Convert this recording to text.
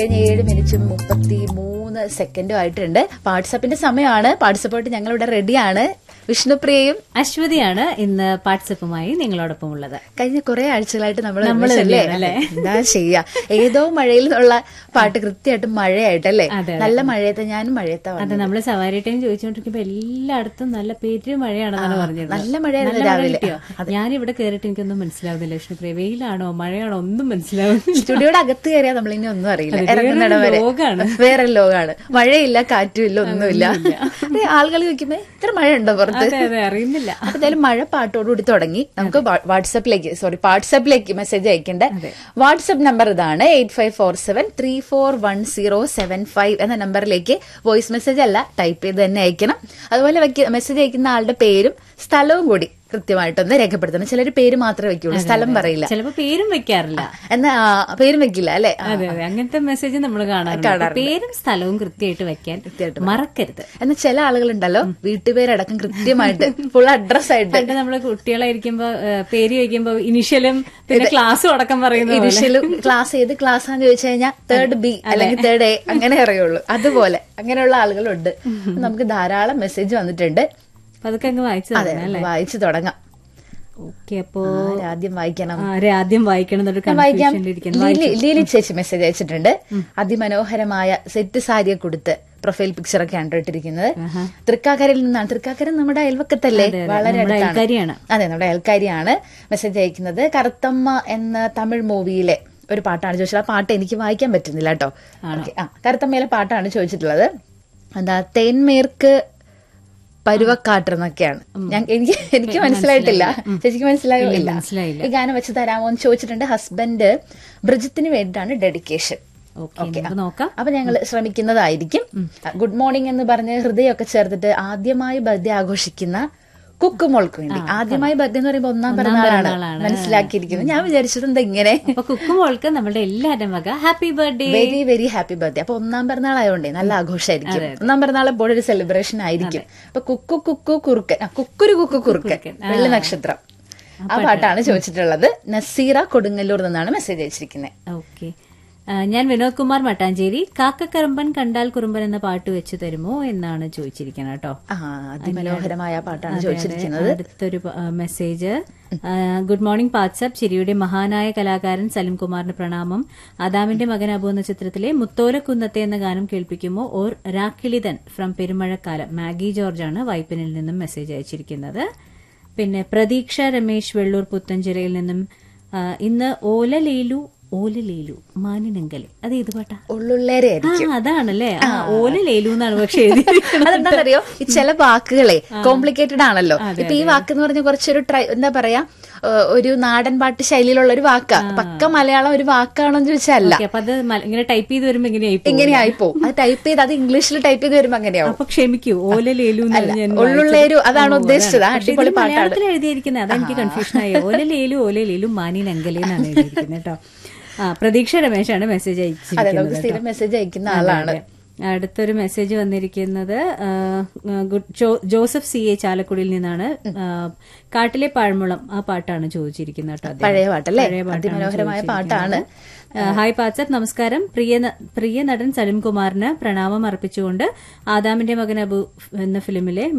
കഴിഞ്ഞ ഏഴ് മിനിറ്റും മുപ്പത്തി മൂന്ന് സെക്കൻഡും ആയിട്ടുണ്ട് വാട്സപ്പിന്റെ സമയമാണ് വാട്സപ്പായിട്ട് ഞങ്ങൾ ഇവിടെ റെഡിയാണ് വിഷ്ണുപ്രിയയും അശ്വതിയാണ് ഇന്ന് വാട്സപ്പുമായി നിങ്ങളോടൊപ്പം ഉള്ളത് കഴിഞ്ഞ കുറെ ആഴ്ചകളായിട്ട് നമ്മൾ നമ്മള് തന്നെയാണ് അല്ലേ? എന്താ ചെയ്യാ ഏതോ മഴയിൽ നിന്നുള്ള പാട്ട് കൃത്യമായിട്ട് മഴയായിട്ടല്ലേ അതെ, നല്ല മഴയത്ത് ഞാനും മഴയത്താ അതെ വന്നത് നമ്മള് സവാരി ടൈം ചോദിച്ചോണ്ടിരിക്കുമ്പോ എല്ലായിടത്തും നല്ല പേര് മഴയാണെന്നാണ് പറഞ്ഞത് നല്ല മഴയായിരുന്നു നല്ല മഴ രാവിലെ. കിട്ടിയോ ഞാനിവിടെ കയറിയിട്ട് എനിക്കൊന്നും മനസ്സിലാവുന്നില്ല വിഷ്ണുപ്രിയ വെയിലാണോ മഴയാണോ ഒന്നും മനസ്സിലാവുന്നില്ല സ്റ്റുഡിയോയുടെ അകത്ത് കയറിയാൽ നമ്മൾ ഇനി ഒന്നും അറിയില്ല അതെ, ഇറങ്ങുന്നിടം വേറൊരു വരെ ലോകാണ്. വേറെ ലോകാണ് മഴയില്ല കാറ്റും ഇല്ല ഒന്നുമില്ല അതെ, ആളുകൾ ചോദിക്കുമ്പോ ഇത്ര മഴയുണ്ടോ പുറത്ത് അതെ അതെ അറിയുന്നില്ല അപ്പൊ എന്തായാലും മഴ പാട്ടോടുകൂടി തുടങ്ങി നമുക്ക് വാ- വാട്സപ്പിലേക്ക് സോറി വാട്സപ്പിലേക്ക് മെസ്സേജ് അയക്കേണ്ട വാട്സപ്പ് നമ്പർ ഇതാണ് eight five four seven three four one zero seven five എന്ന നമ്പറിലേക്ക് വോയിസ് മെസ്സേജ് അല്ല ടൈപ്പ് ചെയ്ത് തന്നെ അയക്കണം അതുപോലെ മെസ്സേജ് അയക്കുന്ന ആളുടെ പേരും സ്ഥലവും കൂടി കൃത്യമായിട്ടൊന്ന് രേഖപ്പെടുത്തണം ചിലർ പേര് മാത്രമേ വെക്കുള്ളൂ സ്ഥലം പറയില്ല ചിലപ്പോ പേരും വെക്കാറില്ല എന്നാ ആ, പേരും വെക്കില്ല അല്ലെ അതെ അതെ അങ്ങനത്തെ മെസ്സേജ് നമ്മൾ കാണാറുണ്ട് പേരും സ്ഥലവും കൃത്യമായിട്ട് വെക്കാൻ മറക്കരുത് എന്നാൽ ചില ആളുകളുണ്ടല്ലോ വീട്ടുപേരടക്കം കൃത്യമായിട്ട് ഫുൾ അഡ്രസ് ആയിട്ട് പണ്ട് നമ്മള് കുട്ടികളായിരിക്കുമ്പോ ഏഹ്, പേര് വയ്ക്കുമ്പോ ഇനിഷ്യലും പിന്നെ ക്ലാസ്സും അടക്കം പറയുന്നത് പോലെ. ഇനിഷ്യലും ക്ലാസ് ഏത് ക്ലാസ് ആണെന്ന് ചോദിച്ചു കഴിഞ്ഞാൽ തേർഡ് ബി അല്ലെങ്കിൽ തേർഡ് എ അങ്ങനെ അറിയുള്ളൂ അതുപോലെ അങ്ങനെയുള്ള ആളുകളുണ്ട് നമുക്ക് ധാരാളം മെസ്സേജ് വന്നിട്ടുണ്ട് അപ്പൊ അതൊക്കെ അങ്ങ് വായിച്ചു അതെ തന്നെ അല്ലേ വായിച്ചു തുടങ്ങാം ഓക്കെ അപ്പോ ആദ്യം വായിക്കണം ആരെ ആദ്യം വായിക്കണം എന്നൊരു വായിക്കാം കൺഫ്യൂഷനിലിരിക്കുന്നു ലീലി- ലീലി ചേച്ചി മെസ്സേജ് അയച്ചിട്ടുണ്ട് അതിമനോഹരമായ സെറ്റ് സാരിയെ കൊടുത്ത് പ്രൊഫൈൽ പിക്ചർ ഒക്കെ കണ്ടിട്ടിരിക്കുന്നത് തൃക്കാക്കരയിൽ നിന്നാണ് തൃക്കാക്കര നമ്മുടെ അയൽവക്കത്തല്ലേ വളരെ നമ്മുടെ അടുത്താണ് അയൽക്കാരിയാണ്. അതെ നമ്മുടെ അയൽക്കാരിയാണ് മെസ്സേജ് അയക്കുന്നത് കറുത്തമ്മ എന്ന തമിഴ് മൂവിയിലെ ഒരു പാട്ടാണ് ചോദിച്ചത് ആ പാട്ട് എനിക്ക് വായിക്കാൻ പറ്റുന്നില്ല കേട്ടോ ഓക്കേ. ആ കറുത്തമ്മയിലെ പാട്ടാണ് ചോദിച്ചിട്ടുള്ളത് എന്താ തേന്മേർക്ക് പരുവക്കാട്ട് എന്നൊക്കെയാണ് ഞാൻ എനിക്ക് എനിക്ക് മനസ്സിലായിട്ടില്ല ചേച്ചിക്ക് മനസ്സിലായില്ല മനസ്സിലായില്ല. ഈ ഗാനം വെച്ച് തരാമോ എന്ന് ചോദിച്ചിട്ടുണ്ട് ഹസ്ബൻഡ് ബ്രിജിത്തിന് വേണ്ടിയിട്ടാണ് ഡെഡിക്കേഷൻ ഓക്കെ നമുക്ക് നോക്കാം അപ്പൊ ഞങ്ങൾ ശ്രമിക്കുന്നതായിരിക്കും ഗുഡ് മോർണിംഗ് എന്ന് പറഞ്ഞ് ഹൃദയമൊക്കെ ചേർത്തിട്ട് ആദ്യമായി ബർത്ത്ഡേ ആഘോഷിക്കുന്ന കുക്കുമോൾക്ക് വേണ്ടി ആദ്യമായി ബർത്ത്ഡേ എന്ന് പറയുമ്പോൾ ഒന്നാം പിറന്നാളാണ് പിറന്നാളാണ്. മനസ്സിലാക്കിയിരിക്കുന്നത് ഞാൻ വിചാരിച്ചത് എന്താ ഇങ്ങനെ അപ്പൊ കുക്കുമോൾക്ക് നമ്മളുടെ എല്ലാവരും വക happy birthday very very happy birthday അപ്പൊ ഒന്നാം പിറന്നാൾ ആയതുകൊണ്ടേ നല്ല ആഘോഷമായിരിക്കും ഒന്നാം പിറന്നാൾ എപ്പോഴും ഒരു സെലിബ്രേഷൻ ആയിരിക്കും അപ്പൊ കുക്കു കുക്കു കുറുക്കൻ ആ, കുക്കുരു കുക്കു കുറുക്കൻ വെള്ളി നക്ഷത്രം ആ പാട്ടാണ് ചോദിച്ചിട്ടുള്ളത് നസീറ കൊടുങ്ങല്ലൂർ നിന്നാണ് മെസ്സേജ് അയച്ചിരിക്കുന്നത് ഓക്കെ ഞാൻ വിനോദ് കുമാർ മട്ടാഞ്ചേരി കാക്കക്കറുമ്പൻ കണ്ടാൽ കുറുമ്പൻ എന്ന പാട്ട് വെച്ച് തരുമോ എന്നാണ് ചോദിച്ചിരിക്കുന്നത് കേട്ടോ ആ അതിമനോഹരമായ ആ പാട്ടാണ് അതെ, ചോദിച്ചിരിക്കുന്നത് അതെ. അടുത്തൊരു പ- ആ, മെസ്സേജ് ആ, ഗുഡ് മോർണിംഗ് വാട്സ്ആപ്പ് ചിരിയുടെ മഹാനായ കലാകാരൻ സലിം കുമാറിന് പ്രണാമം ആദാമിന്റെ മകൻ അബു എന്ന ചിത്രത്തിലെ മുത്തോലക്കുന്നത്തെ എന്ന ഗാനം കേൾപ്പിക്കുമോ ഓർ രാക്കിളിതൻ ഫ്രം പെരുമഴക്കാലം മാഗി ജോർജാണ് വൈപ്പിനിൽ നിന്നും മെസ്സേജ് അയച്ചിരിക്കുന്നത് പിന്നെ പ്രതീക്ഷ രമേശ് വെള്ളൂർ പുത്തഞ്ചിറയിൽ നിന്നും ആ, ഇന്ന് ഓലലേലു ഓലലേലു മാനിനങ്കലെ അത് ഏത് പാട്ടാ ഉള്ളുള്ളേരെ ആ അതാണല്ലേ ആ ഓലലേലു എന്നാണ് പക്ഷെ എഴുതിയിരിക്കുന്നത് അതെന്താണെന്നറിയോ ഈ ചില വാക്കുകളെ കോംപ്ലിക്കേറ്റഡ് ആണല്ലോ ഇപ്പൊ ഈ വാക്ക് എന്ന് പറഞ്ഞ കുറച്ചൊരു ട്രൈ എന്താ പറയാ ഏഹ് ഒരു നാടൻ പാട്ട് ശൈലിയിലുള്ള ഒരു വാക്കാ പക്ക മലയാളം ഒരു വാക്കാണോന്ന് ചോദിച്ചല്ല ഓക്കേ, അപ്പൊ അത് മല- ഇങ്ങനെ ടൈപ്പ് ചെയ്ത് വരുമ്പോ എങ്ങനെയായി പോകും? ഇങ്ങനെയായി പോകും അത് ടൈപ്പ് ചെയ്ത് അത് ഇംഗ്ലീഷിൽ ടൈപ്പ് ചെയ്ത് വരുമ്പോ അങ്ങനെയാവും അപ്പൊ ക്ഷമിക്കൂ ഓലലേലു അല്ല, ഉള്ളുള്ളേരു അതാണ് ഉദ്ദേശിച്ചത്. ആ, അടിപൊളി പാട്ടാണ്. മലയാളത്തിൽ എഴുതിയിരിക്കുന്നത് അതെനിക്ക് കൺഫ്യൂഷൻ ആയി ഓലലേലു ഓലലേലു മാനി നങ്കലെ എന്നാണ് എഴുതിയിരിക്കുന്നത് കേട്ടോ ആ പ്രതീക്ഷ രമേശാണ് മെസ്സേജ് അതെ അയച്ചിരിക്കുന്നത് നമുക്ക് സ്ഥിരം മെസ്സേജ് അയക്കുന്ന ആളാണ് അടുത്തൊരു മെസ്സേജ് വന്നിരിക്കുന്നത് ആ, good Jo- Joseph C A ചാലക്കുടിയിൽ നിന്നാണ് ആ, കാട്ടിലെ പാഴ്മുളം ആ പാട്ടാണ് ചോദിച്ചിരിക്കുന്നത് കേട്ടോ അദ്ദേഹം. പഴയ പാട്ടല്ലേ പഴയ പാട്ടാണ് അതിമനോഹരമായ പാട്ടാണ് ആ, ഹായ് പാച്ചപ്പ് നമസ്കാരം പ്രിയ ന- പ്രിയ നടൻ സലിം കുമാറിന് പ്രണാമം അർപ്പിച്ചുകൊണ്ട് ആദാമിന്റെ മകൻ അബു എന്ന ഫിലിമിലെ